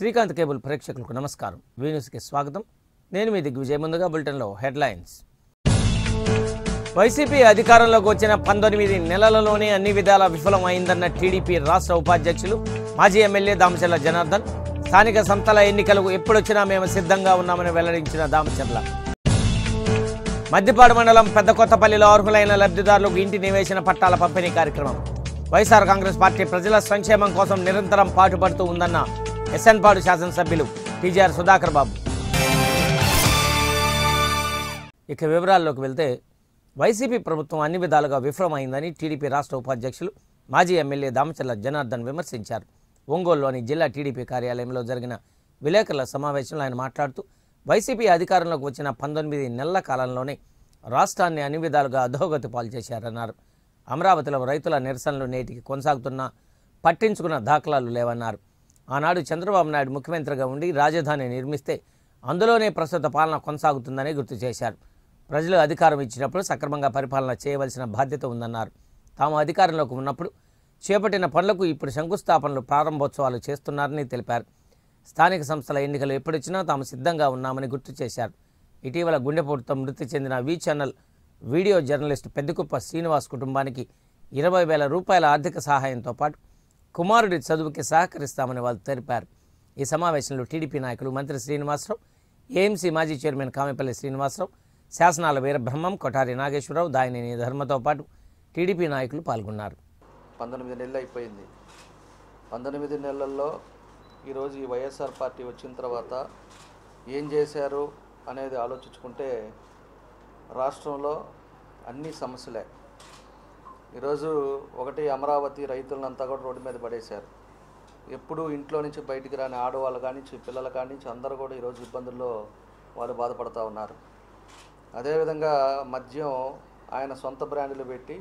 Srikanth cable ప్రేక్షకులకు నమస్కారం we న్యూస్కి స్వాగతం నేను మీ దిగ్విజయ్ ముందుగా బులెటిన్లో హెడ్లైన్స్ వైసీపీ అధికారంలోకి వచ్చిన పంతొమ్మిది నెలలలోనే అన్ని విధాలా విఫలమైందన్న టీడీపీ రాష్ట్ర ఉపాధ్యక్షులు మాజీ ఎమ్మెల్యే దామచర్ల జనార్దన్ స్థానిక సంస్థల ఎన్నికలకు ఎప్పుడొచ్చినా మేము సిద్ధంగా ఉన్నామని వెల్లడించిన దామచర్ల మద్దిపాడు మండలం పెద్ద కొత్తపల్లిలో అర్హులైన లబ్ధిదారులకు ఇంటి నివేశన పట్టాల పంపిణీ కార్యక్రమం వైఎస్ఆర్ కాంగ్రెస్ పార్టీ ప్రజల సంక్షేమం కోసం నిరంతరం పాటుపడుతూ ఉందన్న ఎస్ఎన్పాడు శాసనసభ్యులు టీజీఆర్ సుధాకర్ బాబు ఇక వివరాల్లోకి వెళ్తే వైసీపీ ప్రభుత్వం అన్ని విధాలుగా విఫలమైందని టీడీపీ రాష్ట్ర ఉపాధ్యక్షులు మాజీ ఎమ్మెల్యే దామచర్ల జనార్దన్ విమర్శించారు ఒంగోలులోని జిల్లా టీడీపీ కార్యాలయంలో జరిగిన విలేకరుల సమావేశంలో ఆయన మాట్లాడుతూ వైసీపీ అధికారంలోకి వచ్చిన పంతొమ్మిది నెలల కాలంలోనే రాష్ట్రాన్ని అన్ని విధాలుగా అధోగతి పాలు చేశారన్నారు అమరావతిలో రైతుల నిరసనలు నేటికి కొనసాగుతున్నా పట్టించుకున్న దాఖలాలు లేవన్నారు ఆనాడు చంద్రబాబు నాయుడు ముఖ్యమంత్రిగా ఉండి రాజధాని నిర్మిస్తే అందులోనే ప్రస్తుత పాలన కొనసాగుతుందని గుర్తు చేశారు ప్రజలు అధికారం ఇచ్చినప్పుడు సక్రమంగా పరిపాలన చేయవలసిన బాధ్యత ఉందన్నారు తాము అధికారంలోకి ఉన్నప్పుడు చేపట్టిన పనులకు ఇప్పుడు శంకుస్థాపనలు ప్రారంభోత్సవాలు చేస్తున్నారని తెలిపారు స్థానిక సంస్థల ఎన్నికలు ఎప్పుడొచ్చినా తాము సిద్ధంగా ఉన్నామని గుర్తు చేశారు ఇటీవల గుండెపోటుతో మృతి చెందిన V channel video journalist Peddakuppa Srinivas కుటుంబానికి ఇరవై వేల రూపాయల ఆర్థిక సహాయంతో పాటు కుమారుడి చదువుకి సహకరిస్తామని వాళ్ళు తెలిపారు ఈ సమావేశంలో టీడీపీ నాయకులు మంత్రి శ్రీనివాసరావు ఏఎంసీ మాజీ చైర్మన్ కామెపల్లి శ్రీనివాసరావు శాసనాల వీరబ్రహ్మం కొఠారి నాగేశ్వరరావు దాయినేని ధర్మతో పాటు టీడీపీ నాయకులు పాల్గొన్నారు పంతొమ్మిది నెలలు అయిపోయింది పంతొమ్మిది నెలల్లో ఈరోజు ఈ వైఎస్ఆర్ పార్టీ వచ్చిన తర్వాత ఏం చేశారు అనేది ఆలోచించుకుంటే రాష్ట్రంలో అన్ని సమస్యలే ఈరోజు ఒకటి అమరావతి రైతులంతా కూడా రోడ్డు మీద పడేశారు ఎప్పుడు ఇంట్లో నుంచి బయటికి రాని ఆడవాళ్ళు కానీ పిల్లలు కానీ అందరూ కూడా ఈరోజు ఇబ్బందుల్లో వాళ్ళు బాధపడుతూ ఉన్నారు అదేవిధంగా మద్యం ఆయన సొంత బ్రాండ్లు పెట్టి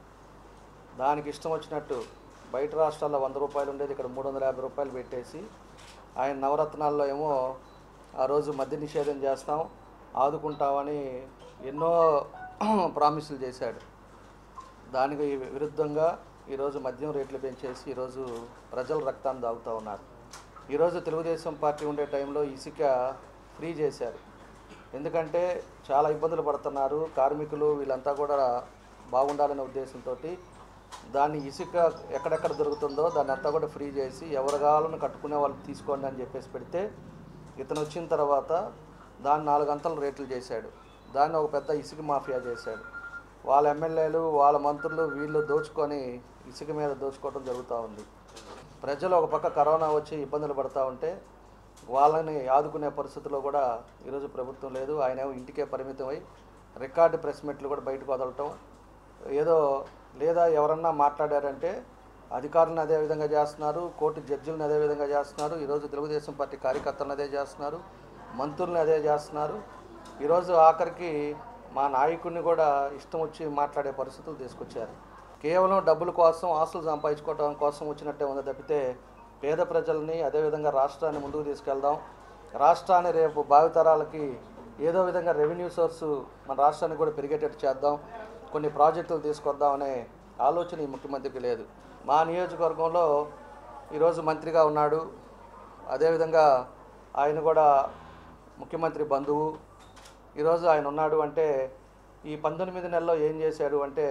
దానికి ఇష్టం వచ్చినట్టు బయట రాష్ట్రాల్లో వంద రూపాయలు ఉండేది ఇక్కడ మూడు వందల యాభై రూపాయలు పెట్టేసి ఆయన నవరత్నాల్లో ఏమో ఆ రోజు మద్య నిషేధం చేస్తాం ఆదుకుంటామని ఎన్నో ప్రామిసులు చేశాడు దానికి విరుద్ధంగా ఈరోజు మద్యం రేట్లు పెంచేసి ఈరోజు ప్రజలు రక్తాన్ని తాగుతూ ఉన్నారు ఈరోజు తెలుగుదేశం పార్టీ ఉండే టైంలో ఇసుక ఫ్రీ చేశారు ఎందుకంటే చాలా ఇబ్బందులు పడుతున్నారు కార్మికులు వీళ్ళంతా కూడా బాగుండాలనే ఉద్దేశంతో దాన్ని ఇసుక ఎక్కడెక్కడ దొరుకుతుందో దాన్ని అంతా కూడా ఫ్రీ చేసి ఎవరు కావాలని కట్టుకునే వాళ్ళు తీసుకోండి అని చెప్పేసి పెడితే ఇతను వచ్చిన తర్వాత దాన్ని నాలుగు అంతలు రేట్లు చేశాడు దాన్ని ఒక పెద్ద ఇసుక మాఫియా చేశాడు వాళ్ళ ఎమ్మెల్యేలు వాళ్ళ మంత్రులు వీళ్ళు దోచుకొని ఇసుక మీద దోచుకోవడం జరుగుతూ ఉంది ప్రజలు ఒక పక్క కరోనా వచ్చి ఇబ్బందులు పడుతూ ఉంటే వాళ్ళని ఆదుకునే పరిస్థితిలో కూడా ఈరోజు ప్రభుత్వం లేదు ఆయన ఏమో ఇంటికే పరిమితమై రికార్డు ప్రెస్ మీట్లు కూడా బయటకు వదలటం ఏదో లేదా ఎవరన్నా మాట్లాడారంటే అధికారులను అదే విధంగా చేస్తున్నారు కోర్టు జడ్జిలను అదే విధంగా చేస్తున్నారు ఈరోజు తెలుగుదేశం పార్టీ కార్యకర్తలను అదే చేస్తున్నారు మంత్రుల్ని అదే చేస్తున్నారు ఈరోజు ఆఖరికి మా నాయకుడిని కూడా ఇష్టం వచ్చి మాట్లాడే పరిస్థితులు తీసుకొచ్చారు కేవలం డబ్బుల కోసం ఆస్తులు సంపాదించుకోవడం కోసం వచ్చినట్టే ఉంది తప్పితే పేద ప్రజల్ని అదేవిధంగా రాష్ట్రాన్ని ముందుకు తీసుకెళ్దాం రాష్ట్రాన్ని రేపు భావితరాలకి ఏదో విధంగా రెవెన్యూ సోర్సు మన రాష్ట్రానికి కూడా పెరిగేటట్టు చేద్దాం కొన్ని ప్రాజెక్టులు తీసుకొద్దాం అనే ఆలోచన ఈ ముఖ్యమంత్రికి లేదు మా నియోజకవర్గంలో ఈరోజు మంత్రిగా ఉన్నాడు అదేవిధంగా ఆయన కూడా ముఖ్యమంత్రి బంధువు ఈరోజు ఆయన ఉన్నాడు అంటే ఈ పంతొమ్మిది నెలల్లో ఏం చేశాడు అంటే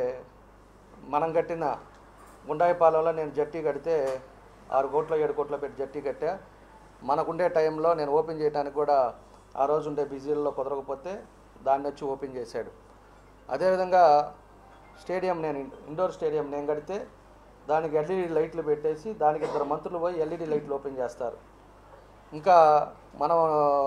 మనం కట్టిన గుండాయిపాలెంలో నేను జట్టి కడితే ఆరు కోట్ల ఏడు కోట్ల పెట్టి జట్టి కట్టా మనకుండే టైంలో నేను ఓపెన్ చేయడానికి కూడా ఆ రోజు ఉండే బిజీల్లో కుదరకపోతే దాన్ని వచ్చి ఓపెన్ చేశాడు అదేవిధంగా స్టేడియం నేను ఇండోర్ స్టేడియం నేను కడితే దానికి ఎల్ఈడి లైట్లు పెట్టేసి దానికి ఇద్దరు మంత్రులు పోయి ఎల్ఈడి లైట్లు ఓపెన్ చేస్తారు ఇంకా మనం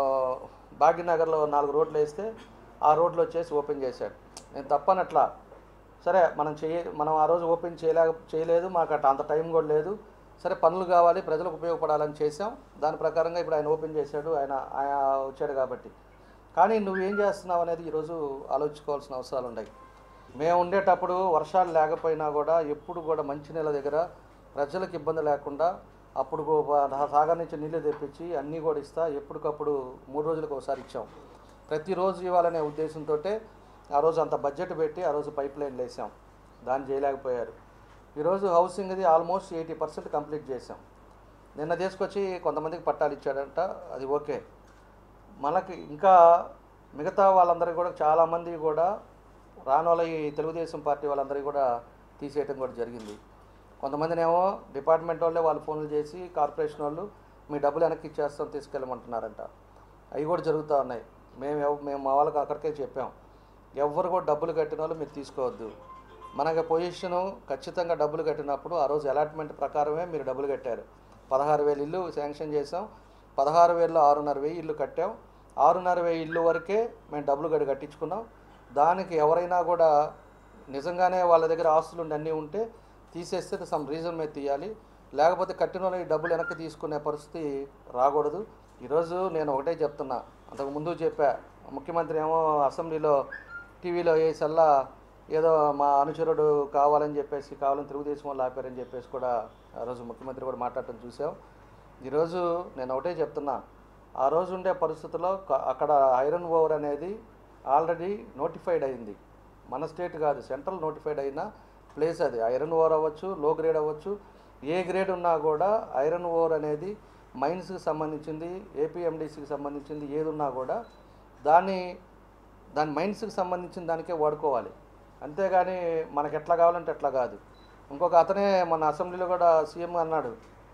భాగ్యనగర్లో నాలుగు రోడ్లు వేస్తే ఆ రోడ్లు వచ్చేసి ఓపెన్ చేశాడు నేను తప్పనట్లా సరే మనం చేయ మనం ఆ రోజు ఓపెన్ చేయలేక చేయలేదు మాకు అట్ట అంత టైం కూడా లేదు సరే పనులు కావాలి ప్రజలకు ఉపయోగపడాలని చేసాం దాని ప్రకారంగా ఇప్పుడు ఆయన ఓపెన్ చేశాడు ఆయన ఆయన వచ్చాడు కాబట్టి కానీ నువ్వు ఏం చేస్తున్నావు అనేది ఈరోజు ఆలోచించుకోవాల్సిన అవసరాలు ఉన్నాయి మేము ఉండేటప్పుడు వర్షాలు లేకపోయినా కూడా ఎప్పుడు కూడా మంచినీళ్ళ దగ్గర ప్రజలకు ఇబ్బంది లేకుండా అప్పుడు గో- సాగర్ నుంచి నీళ్లు తెప్పించి అన్నీ కూడా ఇస్తా ఎప్పటికప్పుడు మూడు రోజులకు ఒకసారి ఇచ్చాం ప్రతిరోజు ఇవ్వాలనే ఉద్దేశంతో ఆ రోజు అంత బడ్జెట్ పెట్టి ఆ రోజు పైప్ లైన్లు వేసాం దాన్ని చేయలేకపోయారు ఈరోజు హౌసింగ్ది ఆల్మోస్ట్ ఎయిటీ పర్సెంట్ కంప్లీట్ చేసాం నిన్న తీసుకొచ్చి కొంతమందికి పట్టాలు ఇచ్చాడంట అది ఓకే మనకి ఇంకా మిగతా వాళ్ళందరికీ కూడా చాలామంది కూడా రాని వాళ్ళ ఈ తెలుగుదేశం పార్టీ వాళ్ళందరికీ కూడా తీసేయటం కూడా జరిగింది కొంతమందినేమో డిపార్ట్మెంట్ వాళ్ళే వాళ్ళు ఫోన్లు చేసి కార్పొరేషన్ వాళ్ళు మీ డబ్బులు వెనక్కి ఇచ్చేస్తాం తీసుకెళ్ళమంటున్నారంట అవి కూడా జరుగుతూ ఉన్నాయి మేము ఎవ- మేము మా వాళ్ళకి అక్కడికే చెప్పాం ఎవరు కూడా డబ్బులు కట్టిన వాళ్ళు మీరు తీసుకోవద్దు మనకి పొజిషను ఖచ్చితంగా డబ్బులు కట్టినప్పుడు ఆ రోజు అలాట్మెంట్ ప్రకారమే మీరు డబ్బులు కట్టారు పదహారు వేలు ఇల్లు శాంక్షన్ చేసాం పదహారు వేలలో ఆరున్నర వెయ్యి ఇల్లు కట్టాం ఆరున్నర వెయ్యి ఇల్లు వరకే మేము డబ్బులు గడి కట్టించుకున్నాం దానికి ఎవరైనా కూడా నిజంగానే వాళ్ళ దగ్గర ఆస్తులు ఉండి అన్నీ ఉంటే తీసేస్తే సమ్ రీజన్ మీద తీయాలి లేకపోతే కట్టిన వాళ్ళు ఈ డబ్బులు వెనక్కి తీసుకునే పరిస్థితి రాకూడదు ఈరోజు నేను ఒకటే చెప్తున్నా అంతకు ముందు చెప్పా ముఖ్యమంత్రి ఏమో అసెంబ్లీలో టీవీలో వేసల్లా ఏదో మా అనుచరుడు కావాలని చెప్పేసి కావాలని తెలుగుదేశం వాళ్ళు ఆపారని చెప్పేసి కూడా ఆ రోజు ముఖ్యమంత్రి కూడా మాట్లాడటం చూసాం ఈరోజు నేను ఒకటే చెప్తున్నా ఆ రోజు ఉండే పరిస్థితుల్లో క- అక్కడ ఐరన్ ఓవర్ అనేది ఆల్రెడీ నోటిఫైడ్ అయింది మన స్టేట్ కాదు సెంట్రల్ నోటిఫైడ్ అయిన ప్లేస్ అది ఐరన్ ఓవర్ అవ్వచ్చు లో గ్రేడ్ అవ్వచ్చు ఏ గ్రేడ్ ఉన్నా కూడా ఐరన్ ఓవర్ అనేది మైన్స్కి సంబంధించింది ఏపీఎండిసికి సంబంధించింది ఏది ఉన్నా కూడా దాన్ని దాని మైండ్స్కి సంబంధించిన దానికే వాడుకోవాలి అంతేగాని మనకి ఎట్లా కావాలంటే ఎట్లా కాదు ఇంకొక అతనే మన అసెంబ్లీలో కూడా సీఎం అన్నాడు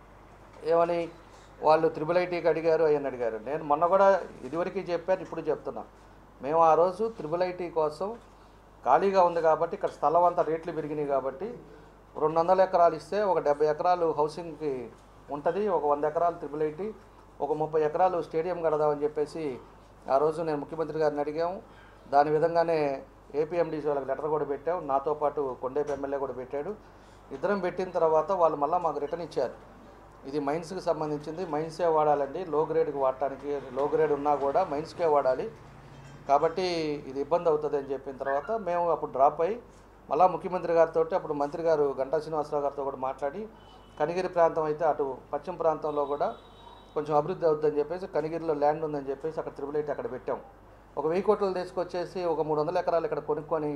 ఏమని వాళ్ళు త్రిబుల్ ఐటీకి అడిగారు అయ్యని అడిగారు నేను మొన్న కూడా ఇదివరకు చెప్పాను ఇప్పుడు చెప్తున్నా మేము ఆ రోజు త్రిబుల్ ఐటీ కోసం ఖాళీగా ఉంది కాబట్టి ఇక్కడ స్థలం అంతా రేట్లు పెరిగినాయి కాబట్టి రెండు వందల ఎకరాలు ఇస్తే ఒక డెబ్బై ఎకరాలు హౌసింగ్కి ఉంటుంది ఒక వంద ఎకరాలు త్రిబుల్ ఐటీ ఒక ముప్పై ఎకరాలు స్టేడియం కడదామని చెప్పేసి ఆ రోజు నేను ముఖ్యమంత్రి గారిని అడిగాము దాని విధంగానే ఏపీఎండీసీ వాళ్ళకి లెటర్ కూడా పెట్టాం నాతో పాటు కొండేపు ఎమ్మెల్యే కూడా పెట్టాడు ఇద్దరం పెట్టిన తర్వాత వాళ్ళు మళ్ళీ మాకు రిటర్న్ ఇచ్చారు ఇది మైన్స్కి సంబంధించింది మైన్సే వాడాలండి లో గ్రేడ్కి వాడటానికి లో గ్రేడ్ ఉన్నా కూడా మైన్స్కే వాడాలి కాబట్టి ఇది ఇబ్బంది అవుతుంది అని చెప్పిన తర్వాత మేము అప్పుడు డ్రాప్ అయ్యి మళ్ళా ముఖ్యమంత్రి గారితో అప్పుడు మంత్రి గారు గంటా శ్రీనివాసరావు గారితో కూడా మాట్లాడి కనిగిరి ప్రాంతం అయితే అటు పశ్చిమ ప్రాంతంలో కూడా కొంచెం అభివృద్ధి అవుతుందని చెప్పేసి కనిగిరిలో ల్యాండ్ ఉందని చెప్పేసి అక్కడ త్రిబుల్ ఎయిట్ అక్కడ పెట్టాం ఒక వెయ్యి కోట్లు తీసుకొచ్చేసి ఒక మూడు వందల ఎకరాలు ఇక్కడ కొనుక్కొని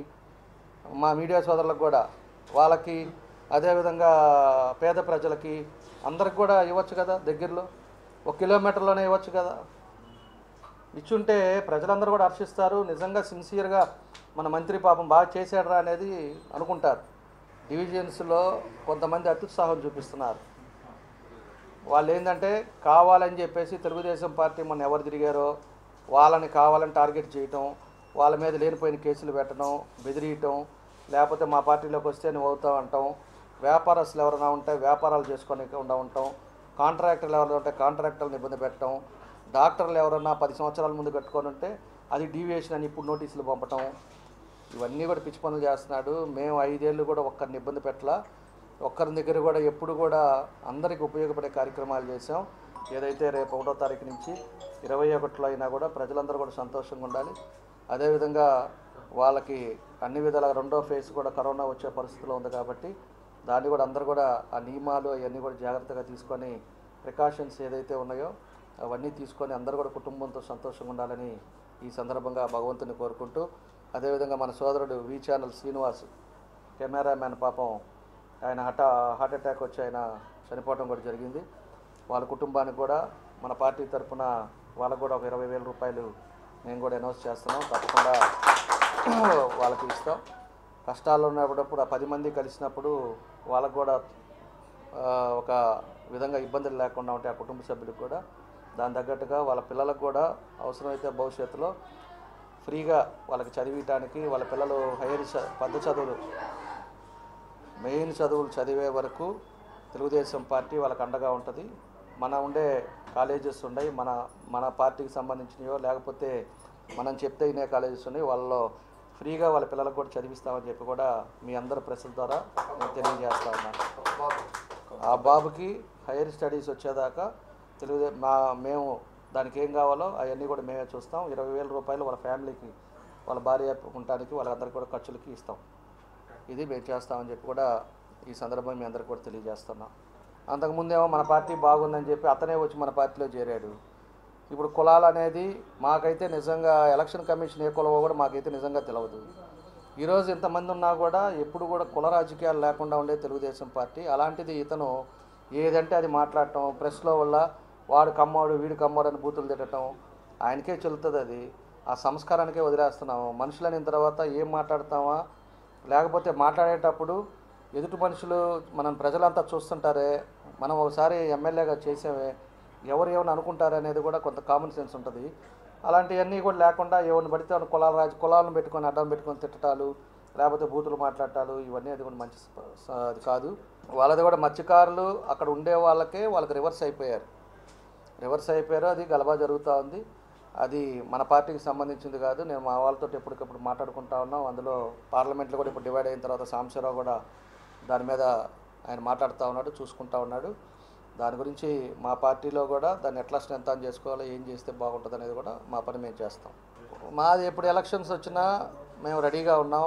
మా మీడియా సోదరులకు కూడా వాళ్ళకి అదేవిధంగా పేద ప్రజలకి అందరికి కూడా ఇవ్వచ్చు కదా దగ్గరలో ఒక కిలోమీటర్లోనే ఇవ్వచ్చు కదా ఇచ్చుంటే ప్రజలందరూ కూడా హర్షిస్తారు నిజంగా సిన్సియర్గా మన మంత్రి పాపం బాగా చేశాడరా అనేది అనుకుంటారు డివిజన్స్లో కొంతమంది అత్యుత్సాహం చూపిస్తున్నారు వాళ్ళు ఏంటంటే కావాలని చెప్పేసి తెలుగుదేశం పార్టీ మొన్న ఎవరు తిరిగారో వాళ్ళని కావాలని టార్గెట్ చేయటం వాళ్ళ మీద లేనిపోయిన కేసులు పెట్టడం బెదిరియటం లేకపోతే మా పార్టీలోకి వస్తే నువ్వు అవుతావు అంటాం వ్యాపారస్తులు ఎవరైనా ఉంటే వ్యాపారాలు చేసుకోకుండా ఉంటాం కాంట్రాక్టర్లు ఎవరైనా ఉంటే కాంట్రాక్టర్లను ఇబ్బంది పెట్టడం డాక్టర్లు ఎవరైనా పది సంవత్సరాల ముందు కట్టుకొని ఉంటే అది డీవియేషన్ అని ఇప్పుడు నోటీసులు పంపటం ఇవన్నీ కూడా పిచ్చి పనులు చేస్తున్నాడు మేము ఐదేళ్ళు కూడా ఒక్కరిని ఇబ్బంది పెట్టలా ఒక్కరి దగ్గర కూడా ఎప్పుడు కూడా అందరికి ఉపయోగపడే కార్యక్రమాలు చేసాం ఏదైతే రేపు ఒకటో తారీఖు నుంచి ఇరవై ఒకటిలో అయినా కూడా ప్రజలందరూ కూడా సంతోషంగా ఉండాలి అదేవిధంగా వాళ్ళకి అన్ని విధాల రెండో ఫేజ్ కూడా కరోనా వచ్చే పరిస్థితిలో ఉంది కాబట్టి దాన్ని కూడా అందరూ కూడా ఆ నియమాలు అవన్నీ కూడా జాగ్రత్తగా తీసుకొని ప్రికాషన్స్ ఏదైతే ఉన్నాయో అవన్నీ తీసుకొని అందరూ కూడా కుటుంబంతో సంతోషంగా ఉండాలని ఈ సందర్భంగా భగవంతుని కోరుకుంటూ అదేవిధంగా మన సోదరుడు వి ఛానల్ శ్రీనివాస్ కెమెరామ్యాన్ పాపం ఆయన హఠా హార్ట్ అటాక్ వచ్చి ఆయన చనిపోవడం కూడా జరిగింది వాళ్ళ కుటుంబానికి కూడా మన పార్టీ తరఫున వాళ్ళకు కూడా ఒక ఇరవై వేల రూపాయలు మేము కూడా అనౌన్స్ చేస్తున్నాం తప్పకుండా వాళ్ళకి ఇస్తాం కష్టాల్లో ఉన్నప్పుడు ఆ పది మంది కలిసినప్పుడు వాళ్ళకు కూడా ఆ, ఒక విధంగా ఇబ్బందులు లేకుండా ఉంటాయి ఆ కుటుంబ సభ్యులకు కూడా దాని తగ్గట్టుగా వాళ్ళ పిల్లలకు కూడా అవసరమైతే భవిష్యత్తులో ఫ్రీగా వాళ్ళకి చదివించడానికి వాళ్ళ పిల్లలు హైయర్ చ- పెద్ద చదువులు మెయిన్ చదువులు చదివే వరకు తెలుగుదేశం పార్టీ వాళ్ళకి అండగా ఉంటుంది మన ఉండే కాలేజెస్ ఉన్నాయి మన మన పార్టీకి సంబంధించినవో లేకపోతే మనం చెప్తే వినే కాలేజెస్ ఉన్నాయి వాళ్ళలో ఫ్రీగా వాళ్ళ పిల్లలకు కూడా చదివిస్తామని చెప్పి కూడా మీ అందరి ప్రెస్ల ద్వారా నేను తెలియజేస్తా ఉన్నాను ఆ బాబుకి హైయర్ స్టడీస్ వచ్చేదాకా తెలుగుదే మా మేము దానికి ఏం కావాలో అవన్నీ కూడా మేమే చూస్తాం ఇరవై వేల రూపాయలు వాళ్ళ ఫ్యామిలీకి వాళ్ళ భార్య ఉండటానికి వాళ్ళందరికీ కూడా ఖర్చులకి ఇస్తాం ఇది మేము చేస్తామని చెప్పి కూడా ఈ సందర్భంగా మీ అందరికి కూడా తెలియజేస్తున్నాం అంతకుముందేమో మన పార్టీ బాగుందని చెప్పి అతనే వచ్చి మన పార్టీలో చేరాడు ఇప్పుడు కులాలు అనేది మాకైతే నిజంగా ఎలక్షన్ కమిషన్ ఏ కులమో కూడా మాకైతే నిజంగా తెలియదు ఈరోజు ఇంతమంది ఉన్నా కూడా ఎప్పుడు కూడా కుల రాజకీయాలు లేకుండా ఉండే తెలుగుదేశం పార్టీ అలాంటిది ఇతను ఏదంటే అది మాట్లాడటం ప్రెస్లో వల్ల వాడు కమ్మోడు వీడు కమ్మోడు అని బూతులు తిట్టడం ఆయనకే చెల్లుతుంది అది ఆ సంస్కారానికే వదిలేస్తున్నాము మనుషులైన తర్వాత ఏం మాట్లాడతామా లేకపోతే మాట్లాడేటప్పుడు ఎదుటి మనుషులు మనం ప్రజలంతా చూస్తుంటారే మనం ఒకసారి ఎమ్మెల్యేగా చేసామే ఎవరు ఏమని అనుకుంటారు అనేది కూడా కొంత కామన్ సెన్స్ ఉంటుంది అలాంటివన్నీ కూడా లేకుండా ఎవరిని పడితే వాళ్ళని కులాల రాజు కులాలను పెట్టుకొని అడ్డం పెట్టుకొని తిట్టటాలు లేకపోతే బూతులు మాట్లాడటాలు ఇవన్నీ అది కూడా మంచి స- స- అది కాదు వాళ్ళది కూడా మత్స్యకారులు అక్కడ ఉండే వాళ్ళకే వాళ్ళకి రివర్స్ అయిపోయారు రివర్స్ అయిపోయారు అది గలబా జరుగుతూ ఉంది అది మన పార్టీకి సంబంధించింది కాదు నేను మా వాళ్ళతో ఎప్పటికప్పుడు మాట్లాడుకుంటా ఉన్నాం అందులో పార్లమెంట్లో కూడా ఇప్పుడు డివైడ్ అయిన తర్వాత సాంబశివరావు కూడా దాని మీద ఆయన మాట్లాడుతూ ఉన్నాడు చూసుకుంటా ఉన్నాడు దాని గురించి మా పార్టీలో కూడా దాన్ని ఎట్లా స్ట్రెంత్ ఆన్ చేసుకోవాలో ఏం చేస్తే బాగుంటుంది అనేది కూడా మా పని మేము చేస్తాం మాది ఎప్పుడు ఎలక్షన్స్ వచ్చినా మేము రెడీగా ఉన్నాం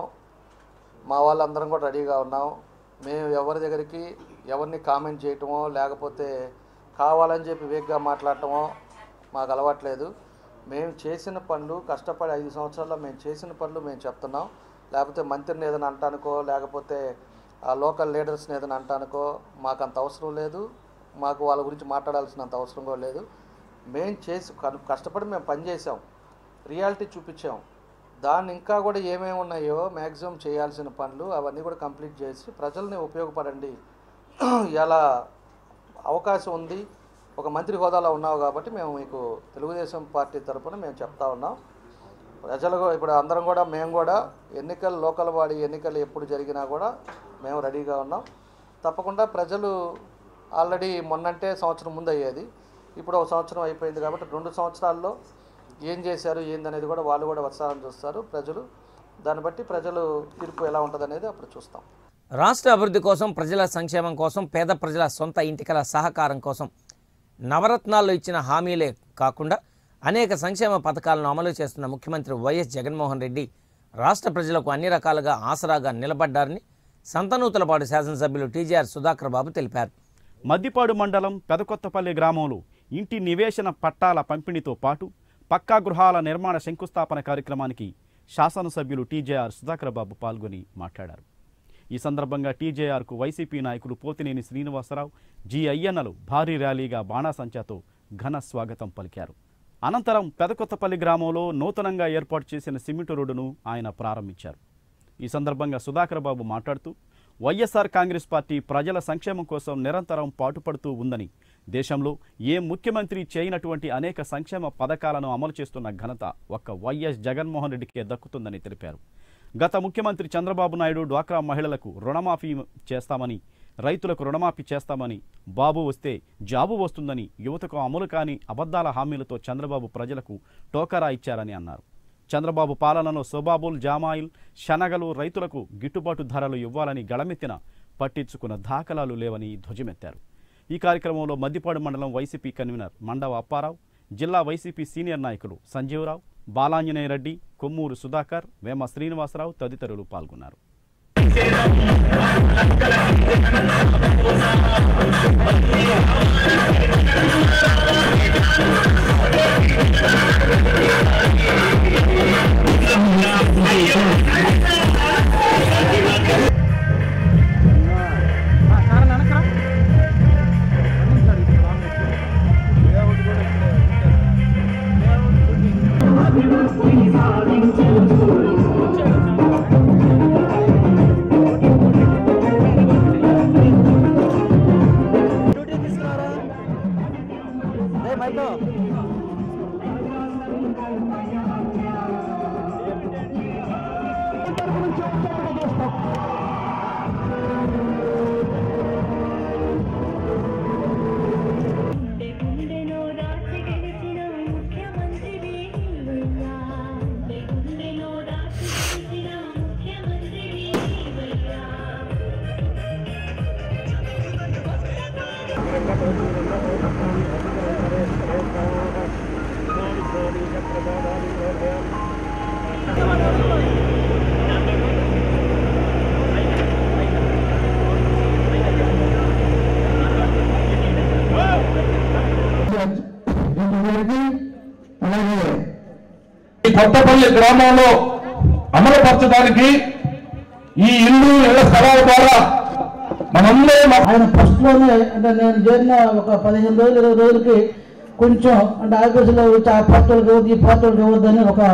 మా వాళ్ళందరం కూడా రెడీగా ఉన్నాం మేము ఎవరి దగ్గరికి ఎవరిని కామెంట్ చేయటమో లేకపోతే కావాలని చెప్పి వేగ్గా మాట్లాడటమో మాకు అలవాట్లేదు మేము చేసిన పనులు కష్టపడి ఐదు సంవత్సరాల్లో మేము చేసిన పనులు మేము చెప్తున్నాం లేకపోతే మంత్రిని ఏదైనా అంటానుకో లేకపోతే ఆ లోకల్ లీడర్స్ని ఏదైనా అంటానుకో మాకు అంత అవసరం లేదు మాకు వాళ్ళ గురించి మాట్లాడాల్సినంత అవసరం కూడా లేదు మేము చేసి కను- కష్టపడి మేము పని చేసాం రియాలిటీ చూపించాం దాన్ని ఇంకా కూడా ఏమేమి ఉన్నాయో మ్యాక్సిమం చేయాల్సిన పనులు అవన్నీ కూడా కంప్లీట్ చేసి ప్రజల్ని ఉపయోగపడండి ఎలా అవకాశం ఉంది ఒక మంత్రి హోదాలో ఉన్నావు కాబట్టి మేము మీకు తెలుగుదేశం పార్టీ తరఫున మేము చెప్తా ఉన్నాం ప్రజలు కూడా- ఇప్పుడు అందరం కూడా మేము కూడా ఎన్నికలు లోకల్ బాడీ ఎన్నికలు ఎప్పుడు జరిగినా కూడా మేము రెడీగా ఉన్నాం తప్పకుండా ప్రజలు ఆల్రెడీ మొన్నంటే సంవత్సరం ముందు అయ్యేది ఇప్పుడు ఒక సంవత్సరం అయిపోయింది కాబట్టి రెండు సంవత్సరాల్లో ఏం చేశారు ఏందనేది కూడా వాళ్ళు కూడా ఉత్సాహం చూస్తారు ప్రజలు దాన్ని బట్టి ప్రజలు తీర్పు ఎలా ఉంటుంది అనేది అప్పుడు చూస్తాం రాష్ట్ర అభివృద్ధి కోసం ప్రజల సంక్షేమం కోసం పేద ప్రజల సొంత ఇంటికల సహకారం కోసం నవరత్నాల్లో ఇచ్చిన హామీలే కాకుండా అనేక సంక్షేమ పథకాలను అమలు చేస్తున్న ముఖ్యమంత్రి వైఎస్ జగన్మోహన్ రెడ్డి రాష్ట్ర ప్రజలకు అన్ని రకాలుగా ఆసరాగా నిలబడ్డారని సంతనూతలపాడు శాసనసభ్యులు టీజీఆర్ సుధాకర్ బాబు తెలిపారు మద్దిపాడు మండలం పెదకొత్తపల్లి గ్రామంలో ఇంటి నివేశన పట్టాల పంపిణీతో పాటు పక్కా గృహాల నిర్మాణ శంకుస్థాపన కార్యక్రమానికి శాసనసభ్యులు టీజేఆర్ సుధాకర్ బాబు పాల్గొని మాట్లాడారు ఈ సందర్భంగా టీజేఆర్కు వైసీపీ నాయకులు పోతినేని శ్రీనివాసరావు జి అయ్యన్నలు భారీ ర్యాలీగా బాణాసంచాతో ఘన స్వాగతం పలికారు అనంతరం పెదకొత్తపల్లి గ్రామంలో నూతనంగా ఏర్పాటు చేసిన సిమెంటు రోడ్డును ఆయన ప్రారంభించారు ఈ సందర్భంగా సుధాకర్ బాబు మాట్లాడుతూ వైఎస్ఆర్ కాంగ్రెస్ పార్టీ ప్రజల సంక్షేమం కోసం నిరంతరం పాటుపడుతూ ఉందని దేశంలో ఏ ముఖ్యమంత్రి చేయనటువంటి అనేక సంక్షేమ పథకాలను అమలు చేస్తున్న ఘనత ఒక్క వైఎస్ జగన్మోహన్ రెడ్డికే దక్కుతుందని తెలిపారు గత ముఖ్యమంత్రి చంద్రబాబు నాయుడు డ్వాక్రా మహిళలకు రుణమాఫీ చేస్తామని రైతులకు రుణమాఫీ చేస్తామని బాబు వస్తే జాబు వస్తుందని యువతకు అమలు కాని అబద్ధాల హామీలతో చంద్రబాబు ప్రజలకు టోకరా ఇచ్చారని అన్నారు చంద్రబాబు పాలనలో సోబాబుల్ జామాయిల్ శనగలు రైతులకు గిట్టుబాటు ధరలు ఇవ్వాలని గళమెత్తిన పట్టించుకున్న దాఖలాలు లేవని ధ్వజమెత్తారు ఈ కార్యక్రమంలో మద్దిపాడు మండలం వైసీపీ కన్వీనర్ మండవ అప్పారావు జిల్లా వైసీపీ సీనియర్ నాయకులు సంజీవరావు బాలాంజనేయ రెడ్డి కొమ్మూరు సుధాకర్ వేమ శ్రీనివాసరావు తదితరులు పాల్గొన్నారు గుండె గుండెలో దాచి గెలిచిన ముఖ్యమంత్రివి నీవయ్యా. గుండె గుండెలో దాచి గెలిచిన ముఖ్యమంత్రివి నీవయ్యా. అలాగే ఈ కొత్తపల్లి గ్రామంలో అమలుపరచడానికి ఈ ఇల్లు ఇళ్ల స్థలాల ద్వారా మనందరం ఆయన ఫస్ట్ లోనే అంటే నేను చేరిన ఒక పదిహేను రోజులు ఇరవై రోజులకి కొంచెం అంటే ఆఫీసులో వచ్చి ఆ పార్టీలకు ఇవ్వద్దు ఈ పార్టీలకు ఇవ్వద్దని ఒక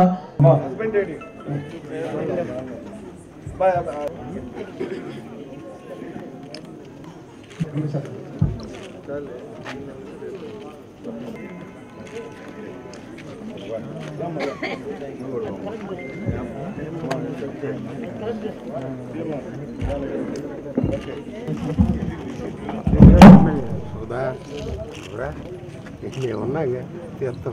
సుధా సుధా ఏమన్నా తీర్థం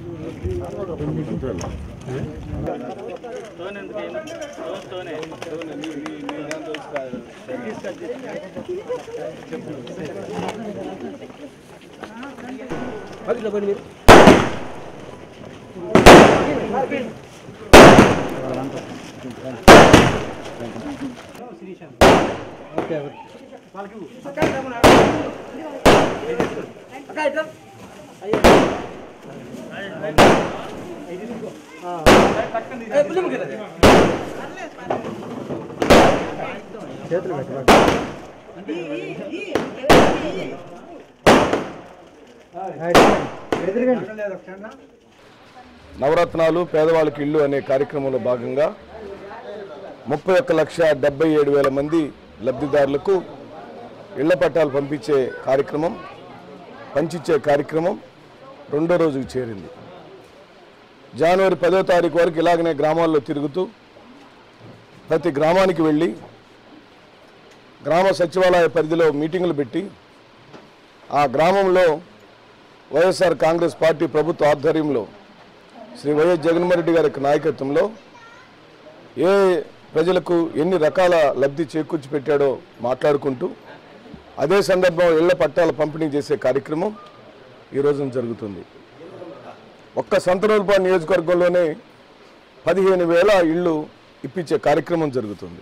నవరత్నాలు పేదవాళ్ళకి ఇల్లు అనే కార్యక్రమంలో భాగంగా ముప్పై ఒక్క లక్ష డెబ్బై ఏడు వేల మంది లబ్ధిదారులకు ఇళ్ల పట్టాలు పంపించే కార్యక్రమం పంచిచ్చే కార్యక్రమం రెండో రోజుకు చేరింది జనవరి పదో తారీఖు వరకు ఇలాగనే గ్రామాల్లో తిరుగుతూ ప్రతి గ్రామానికి వెళ్ళి గ్రామ సచివాలయ పరిధిలో మీటింగులు పెట్టి ఆ గ్రామంలో వైఎస్ఆర్ కాంగ్రెస్ పార్టీ ప్రభుత్వ ఆధ్వర్యంలో శ్రీ వైఎస్ జగన్మోహన్ రెడ్డి గారి యొక్క నాయకత్వంలో ఏ ప్రజలకు ఎన్ని రకాల లబ్ధి చేకూర్చి పెట్టాడో మాట్లాడుకుంటూ అదే సందర్భంలో ఇళ్ల పట్టాల పంపిణీ చేసే కార్యక్రమం ఈ రోజున జరుగుతుంది ఒక్క సంతనూరుపాడు నియోజకవర్గంలోనే పదిహేను వేల ఇళ్ళు ఇప్పించే కార్యక్రమం జరుగుతుంది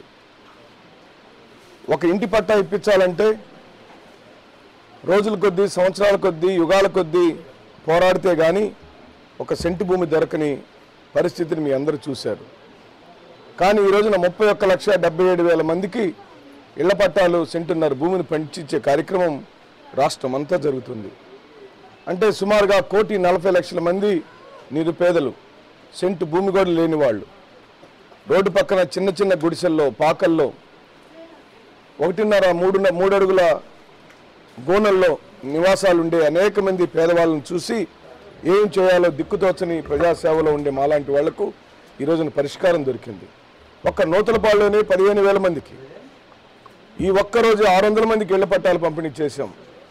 ఒక ఇంటి పట్టా ఇప్పించాలంటే రోజుల కొద్దీ సంవత్సరాల కొద్దీ యుగాల కొద్దీ పోరాడితే కానీ ఒక సెంటు భూమి దొరకని పరిస్థితిని మీ అందరూ చూశారు కానీ ఈ రోజున ముప్పై ఒక్క లక్ష డెబ్బై ఏడు వేల మందికి ఇళ్ల పట్టాలు సెంటున్నర భూమిని పంచిచ్చే కార్యక్రమం రాష్ట్రం అంతా జరుగుతుంది అంటే సుమారుగా కోటి నలభై లక్షల మంది నిరుపేదలు సెంటు భూమి కూడా లేని వాళ్ళు రోడ్డు పక్కన చిన్న చిన్న గుడిసెల్లో పాకల్లో ఒకటిన్నర మూడు మూడు అడుగుల గోనల్లో నివాసాలు ఉండే అనేక మంది పేదవాళ్ళని చూసి ఏం చేయాలో దిక్కుతోచని ప్రజాసేవలో ఉండే మాలాంటి వాళ్లకు ఈ రోజున పరిష్కారం దొరికింది ఒక్క నూతలపాడులోనే పదిహేను వేల మందికి ఈ ఒక్కరోజు ఆరు వందల మందికి ఇళ్ల పట్టాలు పంపిణీ చేశాం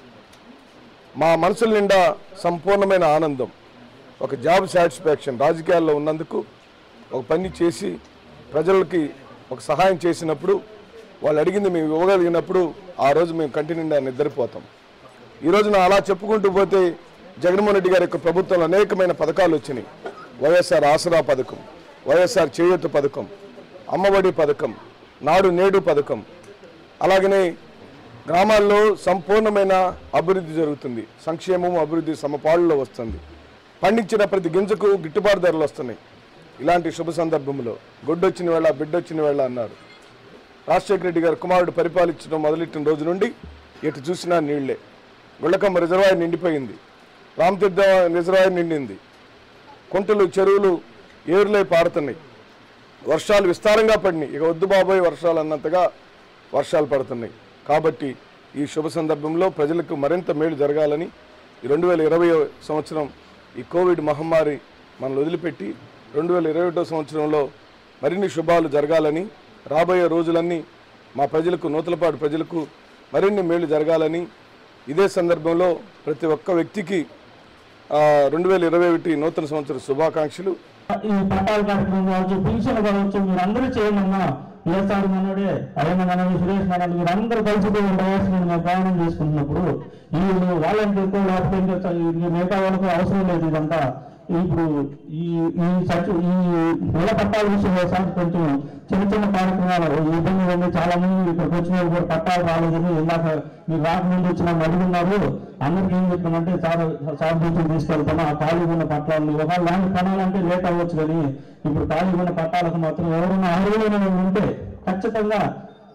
మా మనసుల నిండా సంపూర్ణమైన ఆనందం ఒక జాబ్ సాటిస్ఫాక్షన్ రాజకీయాల్లో ఉన్నందుకు ఒక పని చేసి ప్రజలకి ఒక సహాయం చేసినప్పుడు వాళ్ళు అడిగింది మేము ఇవ్వగలిగినప్పుడు ఆ రోజు మేము కంటి నిండా నిద్రపోతాం ఈ రోజున అలా చెప్పుకుంటూ పోతే జగన్మోహన్ రెడ్డి గారి యొక్క ప్రభుత్వంలో అనేకమైన పథకాలు వచ్చినాయి వైఎస్ఆర్ ఆసరా పథకం వైఎస్ఆర్ చేయూత పథకం అమ్మఒడి పథకం నాడు నేడు పథకం అలాగనే గ్రామాల్లో సంపూర్ణమైన అభివృద్ధి జరుగుతుంది సంక్షేమం అభివృద్ధి సమపాళ్ళలో వస్తుంది పండించిన ప్రతి గింజకు గిట్టుబాటు ధరలు వస్తున్నాయి ఇలాంటి శుభ సందర్భంలో గొడ్డొచ్చిన వేళ బిడ్డొచ్చిన వేళ అన్నారు రాజశేఖర రెడ్డి గారు కుమారుడు పరిపాలించడం మొదలెట్టిన రోజు నుండి ఎటు చూసినా నీళ్లే గుళ్ళకమ్మ రిజర్వాయర్ నిండిపోయింది రామతీర్థ రిజర్వాయర్ నిండింది కుంటలు చెరువులు ఏరులై పారుతున్నాయి వర్షాలు విస్తారంగా పడినాయి ఇక వద్దు బాబోయ్ వర్షాలు అన్నంతగా వర్షాలు పడుతున్నాయి కాబట్టి ఈ శుభ సందర్భంలో ప్రజలకు మరింత మేలు జరగాలని ఈ రెండు వేల ఇరవై సంవత్సరం ఈ కోవిడ్ మహమ్మారి మనల్ని వదిలిపెట్టి రెండు వేల ఇరవై ఒకటో సంవత్సరంలో మరిన్ని శుభాలు జరగాలని రాబోయే రోజులన్నీ మా ప్రజలకు నూతలపాటు ప్రజలకు మరిన్ని మేలు జరగాలని ఇదే సందర్భంలో ప్రతి ఒక్క వ్యక్తికి రెండు వేల ఇరవై ఒకటి నూతన సంవత్సర శుభాకాంక్షలు ఈ పట్టాల కార్యక్రమం కావచ్చు పెన్షన్ కావచ్చు మీరు అందరూ చేయండి అమ్మా ఏసారి మనోడే అయ్యన్న మనోడు సురేష్ మనోడు మీరు అందరూ కలిసి ప్రయాసం మేము ప్రయాణం చేసుకుంటున్నప్పుడు ఈ వాలంటీర్కు లేకపోతే ఇంకా ఈ మిగతా వాళ్ళకు అవసరం లేదు ఇదంతా ఇప్పుడు ఈ ఈ సచు ఈ నెల పట్టాల విషయంలో సార్ కొంచెం చిన్న చిన్న కార్యక్రమాలు ఈ ఇబ్బంది ఉంది చాలా మంది ఇక్కడికి వచ్చిన వాళ్ళు కూడా పట్టాలు రాలేదని ఇందాక మీరు రాకముందు వచ్చిన అడుగున్నారు అందరికి ఏం చెప్పామంటే సార్ సార్ దృష్టికి తీసుకెళ్తాను ఆ ఖాళీ ఉన్న పట్టాలు ఒకవేళ ల్యాండ్ కొనాలంటే లేట్ అవ్వచ్చు కానీ ఇప్పుడు ఖాళీ ఉన్న పట్టాలకు మాత్రం ఎవరైనా అర్హులైన వాళ్ళు ఉంటే ఖచ్చితంగా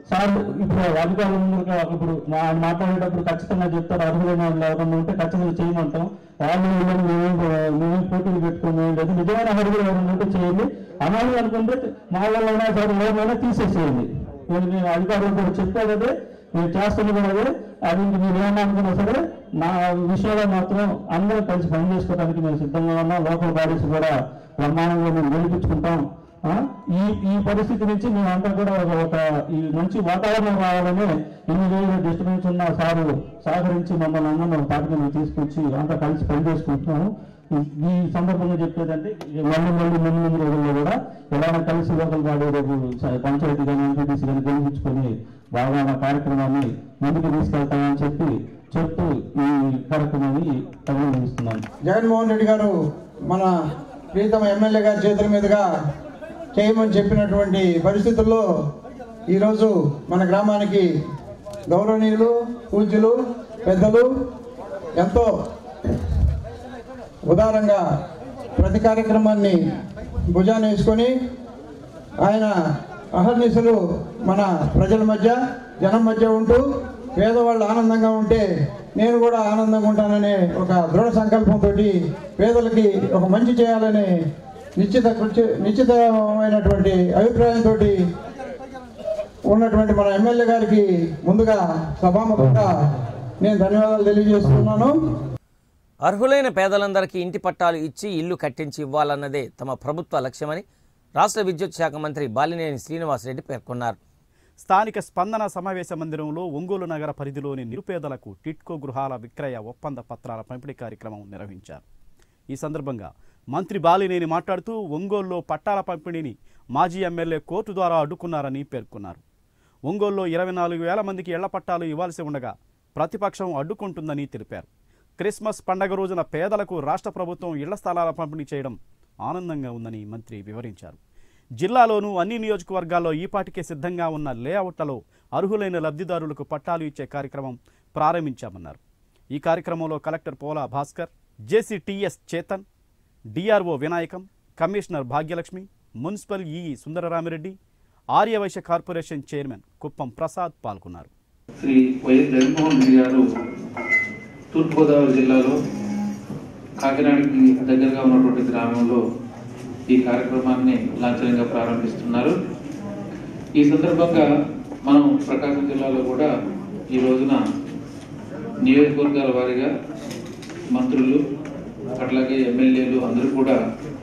సార్ ఇప్పుడు అధికారులు ముందుగా ఇప్పుడు మా- ఆయన మాట్లాడేటప్పుడు ఖచ్చితంగా చెప్తారు అర్హులైన వాళ్ళు ఎవరైనా ఉంటే ఖచ్చితంగా చేయమంటాం వాళ్ళు వీళ్ళని మేము మేము పోటీలు పెట్టుకుని లేదు నిజమైన అర్హులు ఎవరైనా ఉంటే చేయండి అనాలి అనుకుంటే మా వాళ్ళైనా సరే ఎవరినైనా తీసేసేయండి నేను నేను అధికారులు కూడా చెప్పేది అదే నేను చేస్తున్నది కూడా అదే అది ఇంక మీరు ఏమన్నా అనుకున్నా సరే నా విషయంలో మాత్రం అందరూ కలిసి పని చేసుకోవడానికి మేము సిద్ధంగా ఉన్నాం లోకల్ బాడీస్ కూడా బ్రహ్మాండంగా మేము గెలిపించుకుంటాం ఆ, ఈ ఈ పరిస్థితి నుంచి మేమంతా కూడా ఒక- ఒక ఈ మంచి వాతావరణం రావాలని ఇన్ని రోజులు డిస్టర్బెన్స్ ఉన్న సారు సహకరించి మమ్మల్ని అందరం పార్టీ మీద తీసుకొచ్చి అంతా కలిసి పనిచేసుకుంటున్నాము ఈ- ఈ సందర్భంగా చెప్పేదంటే ఈ మళ్ళీ మళ్ళీ ముందు ముందు రోజుల్లో కూడా ఎలా కలిసి లోకల్ బాడీ రేపు స- పంచాయతీ కానీ ఎంపీటీసీ కానీ గెలిపించుకొని బాగా మా కార్యక్రమాన్ని ముందుకు తీసుకెళ్తామని చెప్పి చెప్తూ ఈ కార్యక్రమాన్ని అభినందిస్తున్నాను జగన్మోహన్ రెడ్డి గారు మన ప్రీతమ ఎమ్మెల్యే గారి చేతుల మీదుగా చేయమని చెప్పినటువంటి పరిస్థితుల్లో ఈరోజు మన గ్రామానికి గౌరవనీయులు పూజ్యులు పెద్దలు ఎంతో ఉదారంగా ప్రతి కార్యక్రమాన్ని భుజాన వేసుకొని ఆయన అహర్నిశలు మన ప్రజల మధ్య జనం మధ్య ఉంటూ పేదవాళ్ళు ఆనందంగా ఉంటే నేను కూడా ఆనందంగా ఉంటాననే ఒక దృఢ సంకల్పంతో పేదలకి ఒక మంచి చేయాలనే నిశ్చిత కృషి- నిశ్చితమైనటువంటి అభిప్రాయంతో ఉన్నటువంటి మన ఎమ్మెల్యే గారికి ముందుగా సభాముఖంగా నేను ధన్యవాదాలు తెలియజేస్తున్నాను అర్హులైన పేదలందరికీ ఇంటి పట్టాలు ఇచ్చి ఇల్లు కట్టించి ఇవ్వాలన్నదే తమ ప్రభుత్వ లక్ష్యమని రాష్ట్ర విద్యుత్ శాఖ మంత్రి బాలినేని శ్రీనివాసరెడ్డి పేర్కొన్నారు స్థానిక స్పందన సమావేశ మందిరంలో ఒంగోలు నగర పరిధిలోని నిరుపేదలకు టిట్కో గృహాల విక్రయ ఒప్పంద పత్రాల పంపిణీ కార్యక్రమం నిర్వహించారు ఈ సందర్భంగా మంత్రి బాలినేని మాట్లాడుతూ ఒంగోలులో పట్టాల పంపిణీని మాజీ ఎమ్మెల్యే కోర్టు ద్వారా అడ్డుకున్నారని పేర్కొన్నారు ఒంగోలులో ఇరవై నాలుగు వేల మందికి ఇళ్ల పట్టాలు ఇవ్వాల్సి ఉండగా ప్రతిపక్షం అడ్డుకుంటుందని తెలిపారు క్రిస్మస్ పండగ రోజున పేదలకు రాష్ట్ర ప్రభుత్వం ఇళ్ల స్థలాల పంపిణీ చేయడం ఆనందంగా ఉందని మంత్రి వివరించారు జిల్లాలోనూ అన్ని నియోజకవర్గాల్లో ఈపాటికే సిద్ధంగా ఉన్న లేఅవుట్లలో అర్హులైన లబ్ధిదారులకు పట్టాలు ఇచ్చే కార్యక్రమం ప్రారంభించామన్నారు ఈ కార్యక్రమంలో collector Pola Bhaskar JC TS Chetan DRO Vinayakam commissioner Bhagyalakshmi municipal EE Sundararamireddy Aryavysya corporation chairman Kuppam Prasad పాల్గొన్నారు శ్రీ వైఎస్ జగన్మోహన్ రెడ్డి గారు తూర్పుగోదావరి జిల్లాలో కాకినాడకి దగ్గరగా ఉన్నటువంటి గ్రామంలో ఈ కార్యక్రమాన్ని లాంఛనంగా ప్రారంభిస్తున్నారు ఈ సందర్భంగా మనం ప్రకాశం జిల్లాలో కూడా ఈ రోజున నియోజకవర్గాల వారీగా మంత్రులు అట్లాగే ఎమ్మెల్యేలు అందరూ కూడా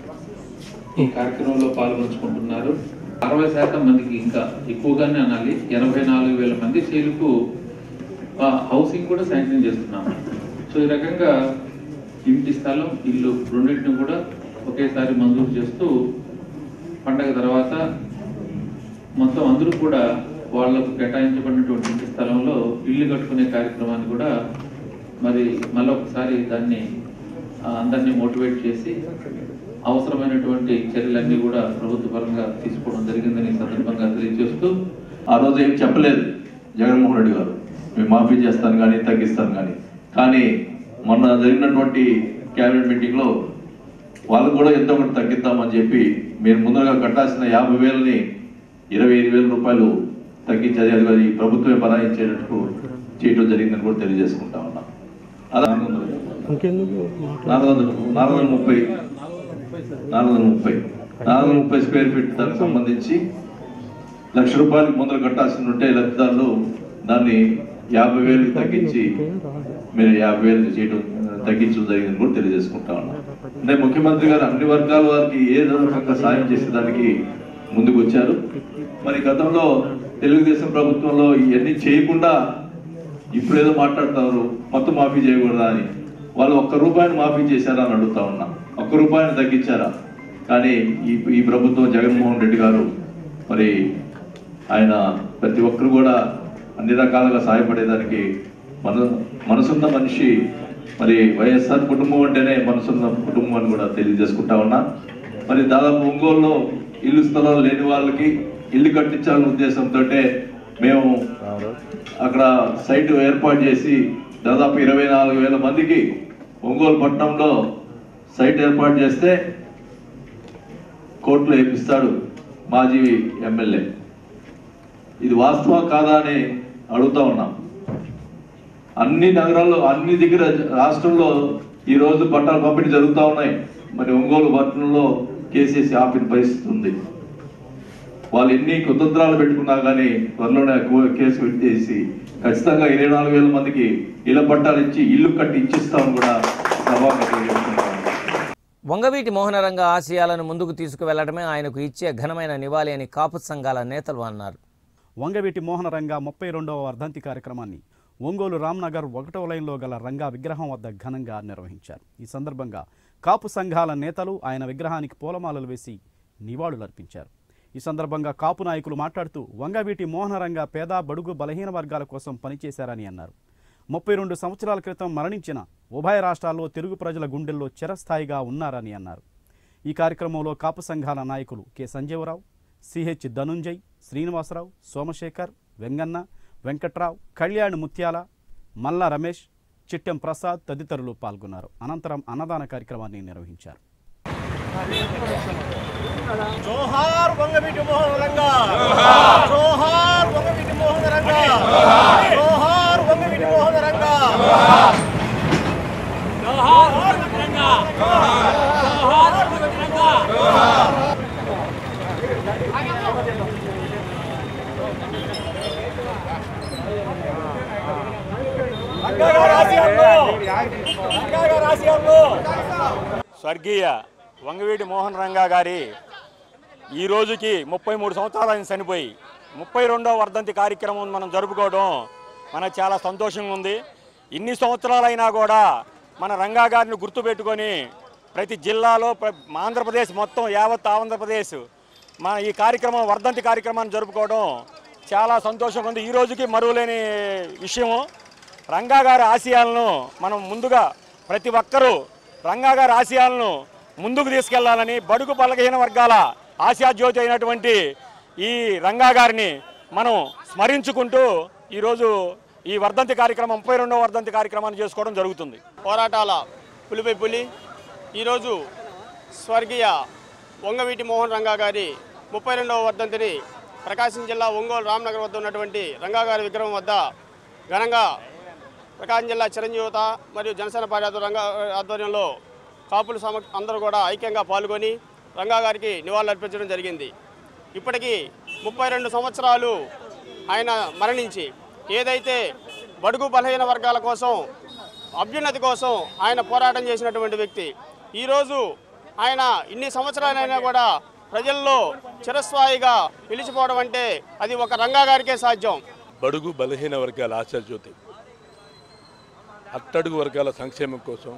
ఈ కార్యక్రమంలో పాల్గొంచుకుంటున్నారు అరవై శాతం మందికి ఇంకా ఎక్కువగానే అనాలి ఎనభై నాలుగు వేల మంది చేరుకు ఆ, హౌసింగ్ కూడా శాంక్షన్ చేస్తున్నాము సో ఈ రకంగా ఇంటి స్థలం ఇల్లు రెండింటిని కూడా ఒకేసారి మంజూరు చేస్తూ పండగ తర్వాత మొత్తం అందరూ కూడా వాళ్ళకు కేటాయించబడినటువంటి ఇంటి స్థలంలో ఇల్లు కట్టుకునే కార్యక్రమాన్ని కూడా మరి మళ్ళీ ఒకసారి దాన్ని ఆ, అందరినీ మోటివేట్ చేసి అవసరమైనటువంటి చర్యలన్నీ కూడా ప్రభుత్వ పరంగా తీసుకోవడం జరిగిందని ఈ సందర్భంగా తెలియజేస్తూ ఆ రోజు ఏం చెప్పలేదు జగన్మోహన్ రెడ్డి గారు మేము మాఫీ చేస్తాను కానీ తగ్గిస్తాను కానీ కానీ మొన్న జరిగినటువంటి క్యాబినెట్ మీటింగ్లో వాళ్ళకు కూడా ఎంతో కొంత తగ్గిద్దామని చెప్పి మీరు ముందుగా కట్టాల్సిన యాభై వేలని ఇరవై ఐదు వేల రూపాయలు తగ్గించేది అది అది ప్రభుత్వమే బనాయించేటట్టు చేయడం జరిగిందని కూడా తెలియజేసుకుంటా ఉన్నా అలా నాలుగు వందల నాలుగు వందల ముప్పై నాలుగు వందల ముప్పై నాలుగు వందల ముప్పై స్క్వేర్ ఫీట్ దానికి సంబంధించి లక్ష రూపాయలకు ముందర కట్టాల్సి ఉంటే లబ్ధిదారులు దాన్ని యాభై వేలకు తగ్గించి మీరు యాభై వేలకు చేయడం తగ్గించడం జరిగిందని కూడా తెలియజేసుకుంటా ఉన్నాం అంటే ముఖ్యమంత్రి గారు అన్ని వర్గాల వారికి ఏ రకంగా సాయం చేసేదానికి ముందుకు వచ్చారు మరి గతంలో తెలుగుదేశం ప్రభుత్వంలో ఇవన్నీ చేయకుండా ఇప్పుడు ఏదో మాట్లాడుతున్నారు మొత్తం మాఫీ చేయకూడదా అని వాళ్ళు ఒక్క రూపాయిని మాఫీ చేశారా అని అడుగుతా ఉన్నా ఒక్క రూపాయిని తగ్గించారా కానీ ఈ ఈ ప్రభుత్వం జగన్మోహన్ రెడ్డి గారు మరి ఆయన ప్రతి ఒక్కరు కూడా అన్ని రకాలుగా సహాయపడేదానికి మన మనసున్న మనిషి మరి వైఎస్ఆర్ కుటుంబం అంటేనే మనసున్న కుటుంబం అని కూడా తెలియజేసుకుంటా ఉన్నా మరి దాదాపు ఒంగోలులో ఇల్లు స్థలాలు లేని వాళ్ళకి ఇల్లు కట్టించాలనే ఉద్దేశంతో మేము అక్కడ సైట్ ఏర్పాటు చేసి దాదాపు ఇరవై నాలుగు వేల మందికి ఒంగోలు పట్టణంలో సైట్ ఏర్పాటు చేస్తే కోర్టులో వేపిస్తాడు మాజీ ఎమ్మెల్యే ఇది వాస్తవం కాదా అని అడుగుతా ఉన్నాం అన్ని నగరాల్లో అన్ని దగ్గర రాష్ట్రంలో ఈ రోజు పట్టాల పంపిణీ జరుగుతూ ఉన్నాయి మరి ఒంగోలు పట్టణంలో కేసీసీ ఆపిన పరిస్థితి ఉంది వాళ్ళు ఎన్ని కుతంత్రాలు పెట్టుకున్నా కానీ త్వరలోనే కో- కేసు పెట్టేసి ఖచ్చితంగా ఇరవై నాలుగు వేల మందికి ఇళ్ల పట్టాలు ఇచ్చి ఇల్లు కట్టి ఇచ్చిస్తామని కూడా సభాగా తెలియజేస్తున్నాను వంగవీటి మోహనరంగ ఆశయాలను ముందుకు తీసుకువెళ్లడమే ఆయనకు ఇచ్చే ఘనమైన నివాళి అని కాపు సంఘాల నేతలు అన్నారు వంగవీటి మోహన రంగా ముప్పై రెండవ వర్ధంతి కార్యక్రమాన్ని ఒంగోలు రామ్నగర్ ఒకటో లైన్లో గల రంగా విగ్రహం వద్ద ఘనంగా నిర్వహించారు ఈ సందర్భంగా కాపు సంఘాల నేతలు ఆయన విగ్రహానికి పూలమాలలు వేసి నివాళులర్పించారు ఈ సందర్భంగా కాపు నాయకులు మాట్లాడుతూ వంగవీటి మోహనరంగ పేద బడుగు బలహీన వర్గాల కోసం పనిచేశారని అన్నారు ముప్పై రెండు సంవత్సరాల క్రితం మరణించిన ఉభయ రాష్ట్రాల్లో తెలుగు ప్రజల గుండెల్లో చిరస్థాయిగా ఉన్నారని అన్నారు ఈ కార్యక్రమంలో కాపు సంఘాల నాయకులు కె సంజీవరావు సిహెచ్ ధనుంజయ్ శ్రీనివాసరావు సోమశేఖర్ వెంగన్న వెంకట్రావు కళ్యాణ్ ముత్యాల మల్లా రమేష్ చిట్టెం ప్రసాద్ తదితరులు పాల్గొన్నారు అనంతరం అన్నదాన కార్యక్రమాన్ని నిర్వహించారు జోహార్ వంగవీటి మోహన్ రంగా జోహార్ వంగవీటి మోహన్ రంగా జోహార్ వంగవీటి మోహన్ రంగా జోహార్ వంగవీటి రంగా జోహార్ వంగవీటి రంగా రంగా రాసియాల్లో రంగా రాసియాల్లో స్వర్గీయ వంగవీటి మోహన్ రంగా గారి ఈ రోజుకి ముప్పై మూడు సంవత్సరాలు ఆయన చనిపోయి ముప్పై రెండవ వర్ధంతి కార్యక్రమం మనం జరుపుకోవడం మనకు చాలా సంతోషంగా ఉంది ఇన్ని సంవత్సరాలైనా కూడా మన రంగా గారిని గుర్తుపెట్టుకొని ప్రతి జిల్లాలో ప్ర- ఆంధ్రప్రదేశ్ మొత్తం యావత్ ఆంధ్రప్రదేశ్ మన ఈ కార్యక్రమం వర్ధంతి కార్యక్రమాన్ని జరుపుకోవడం చాలా సంతోషంగా ఉంది ఈ రోజుకి మరువలేని విషయము రంగా గారి ఆశయాలను మనం ముందుగా ప్రతి ఒక్కరూ రంగా గారి ఆశయాలను ముందుకు తీసుకెళ్లాలని బడుగు బలహీన వర్గాల ఆశాజ్యోతి అయినటువంటి ఈ రంగా గారిని మనం స్మరించుకుంటూ ఈరోజు ఈ వర్ధంతి కార్యక్రమం ముప్పై రెండవ వర్ధంతి కార్యక్రమాన్ని చేసుకోవడం జరుగుతుంది పోరాటాల పులిపై పులి ఈరోజు స్వర్గీయ వంగవీటి మోహన్ రంగా గారి ముప్పై రెండవ వర్ధంతిని ప్రకాశం జిల్లా ఒంగోలు రామ్నగర్ వద్ద ఉన్నటువంటి రంగా గారి విగ్రహం వద్ద ఘనంగా ప్రకాశం జిల్లా చిరంజీవత మరియు జనసేన పార్టీ ఆధ్వర్యం- రంగా ఆధ్వర్యంలో కాపులు సమ అందరూ కూడా ఐక్యంగా పాల్గొని రంగా గారికి నివాళులర్పించడం జరిగింది ఇప్పటికీ ముప్పై రెండు సంవత్సరాలు ఆయన మరణించి ఏదైతే బడుగు బలహీన వర్గాల కోసం అభ్యున్నతి కోసం ఆయన పోరాటం చేసినటువంటి వ్యక్తి ఈరోజు ఆయన ఇన్ని సంవత్సరాలైనా కూడా ప్రజల్లో చిరస్థాయిగా నిలిచిపోవడం అంటే అది ఒక రంగా గారికే సాధ్యం బడుగు బలహీన వర్గాల ఆశాజ్యోతి అట్టడుగు వర్గాల సంక్షేమం కోసం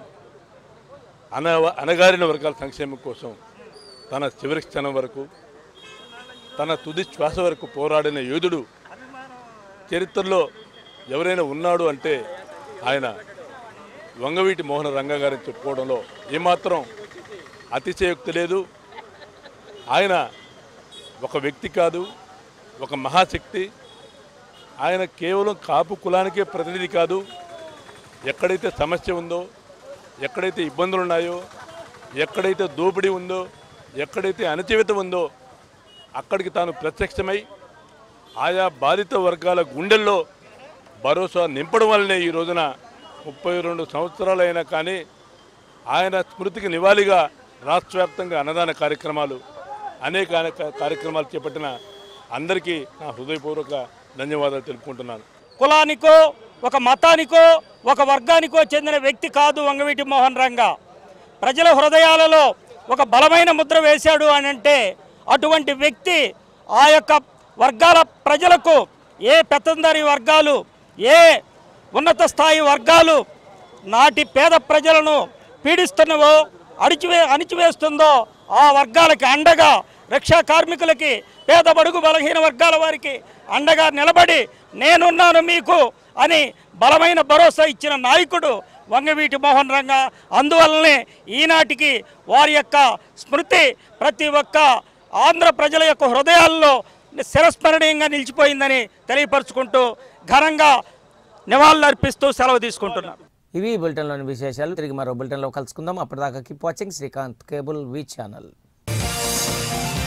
అన అనగారిన వర్గాల సంక్షేమం కోసం తన చివరి క్షణం వరకు తన తుది శ్వాస వరకు పోరాడిన యోధుడు చరిత్రలో ఎవరైనా ఉన్నాడు అంటే ఆయన వంగవీటి మోహన రంగా గారిని చెప్పుకోవడంలో ఏమాత్రం అతిశయోక్తి లేదు ఆయన ఒక వ్యక్తి కాదు ఒక మహాశక్తి ఆయన కేవలం కాపు కులానికే ప్రతినిధి కాదు ఎక్కడైతే సమస్య ఉందో ఎక్కడైతే ఇబ్బందులు ఉన్నాయో ఎక్కడైతే దోపిడీ ఉందో ఎక్కడైతే అణచివేత ఉందో అక్కడికి తాను ప్రత్యక్షమై ఆయా బాధిత వర్గాల గుండెల్లో భరోసా నింపడం వల్లనే ఈ రోజున ముప్పై రెండు సంవత్సరాలైనా కానీ ఆయన స్మృతికి నివాళిగా రాష్ట్ర వ్యాప్తంగా అన్నదాన కార్యక్రమాలు అనేక అనేక కార్యక్రమాలు చేపట్టిన అందరికీ నా హృదయపూర్వక ధన్యవాదాలు తెలుపుకుంటున్నాను కులానికో ఒక మతానికో ఒక వర్గానికో చెందిన వ్యక్తి కాదు వంగవీటి మోహన్ రంగా ప్రజల హృదయాలలో ఒక బలమైన ముద్ర వేశాడు అని అంటే అటువంటి వ్యక్తి ఆ యొక్క వర్గాల ప్రజలకు ఏ పెత్తందారి వర్గాలు ఏ ఉన్నత స్థాయి వర్గాలు నాటి పేద ప్రజలను పీడిస్తున్నవో అడిచివే అణిచివేస్తుందో ఆ వర్గాలకి అండగా రక్షా కార్మికులకి పేద బడుగు బలహీన వర్గాల వారికి అండగా నిలబడి నేనున్నాను మీకు అని బలమైన భరోసా ఇచ్చిన నాయకుడు వంగవీటి మోహన్ రంగా అందువల్లనే ఈనాటికి వారి యొక్క స్మృతి ప్రతి ఒక్క ఆంధ్ర ప్రజల యొక్క హృదయాల్లో శిరస్మరణీయంగా నిలిచిపోయిందని తెలియపరుచుకుంటూ ఘనంగా నివాళులు అర్పిస్తూ సెలవు తీసుకుంటున్నాను ఇవి ఈ బులెటిన్లోని విశేషాలు తిరిగి మరో బులెటిన్లో కలుసుకుందాం అప్పటిదాకా keep watching Srikanth cable V channel